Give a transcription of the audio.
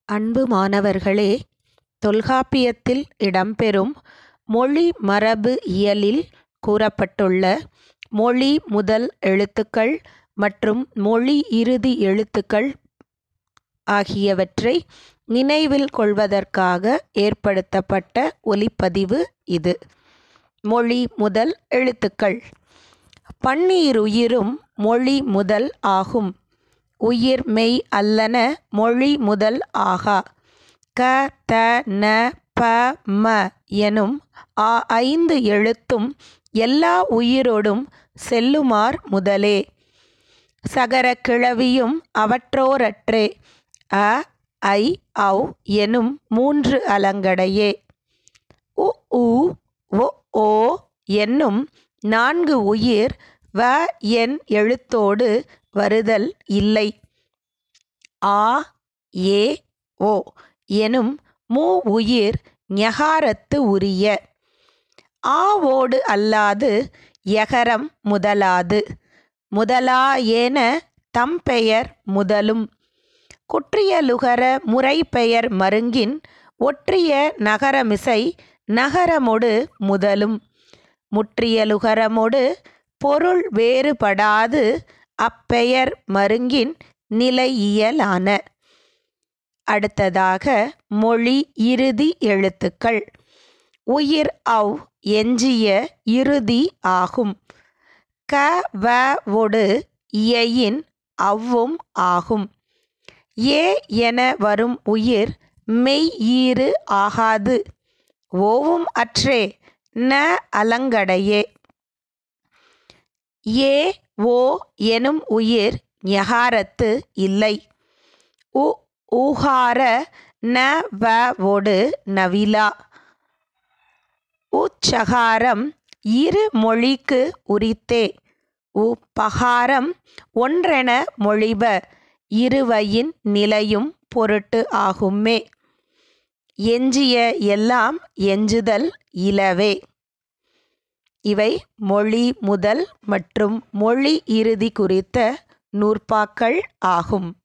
அன்பு மாணவர்களே தொல்காப்பியத்தில் இடம்பெறும் மொழி மரபு இயலில் கூறப்பட்டுள்ள மொழி முதல் எழுத்துக்கள் மற்றும் மொழி இறுதி எழுத்துக்கள் ஆகியவற்றை நினைவில் கொள்வதற்காக ஏற்படுத்தப்பட்ட ஒலிப்பதிவு இது மொழி முதல் எழுத்துக்கள் பன்னீருயிரும் மொழி முதல் ஆகும் உயிர் மெய் அல்லன மொழி முதல் ஆகா க த ந ப ம எனும் ஆ ஐந்து எழுத்தும் எல்லா உயிரொடும் செல்லுமார் முதலே சகர கிளவியும் அவற்றோரற்றே அ ஐ ஔ எனும் மூன்று அலங்கடையே உ உ ஒ ஓ என்னும் நான்கு உயிர் வ என் எழுத்தோடு வருதல் இல்லை ஆ ஏ ஓ எனும் மூ உயிர் ஞகாரத்து உரிய ஆவோடு அல்லாது யகரம் முதலாது முதலா ஏன தம்பெயர் முதலும் குற்றியலுகர முறைப்பெயர் மருங்கின் ஒற்றிய நகரமிசை நகரமொடு முதலும் முற்றியலுகரமொடு பொருள் வேறுபடாது அப்பெயர் மருங்கின் நிலையியலான அடுத்ததாக மொழி இறுதி எழுத்துக்கள் உயிர் அவ் எஞ்சிய இறுதி ஆகும் க வ ஒடு இயையின் அவ்வும் ஆகும் ஏ என வரும் உயிர் மெய் ஈறு ஆகாது ஓவும் அற்றே ந அலங்கடையே ஏ ஓ எனும் உயிர் ஞகாரத்து இல்லை உ ஊகார ந வ ஒடு நவிலா உச்சகாரம் இரு மொழிக்கு உரித்தே உ பகாரம் ஒன்றென மொழிப இருவையின் நிலையும் பொருட்டு ஆகுமே எஞ்சிய எல்லாம் எஞ்சுதல் இலவே இவை மொழி முதல் மற்றும் மொழி இறுதி குறித்த நூற்பாக்கள் ஆகும்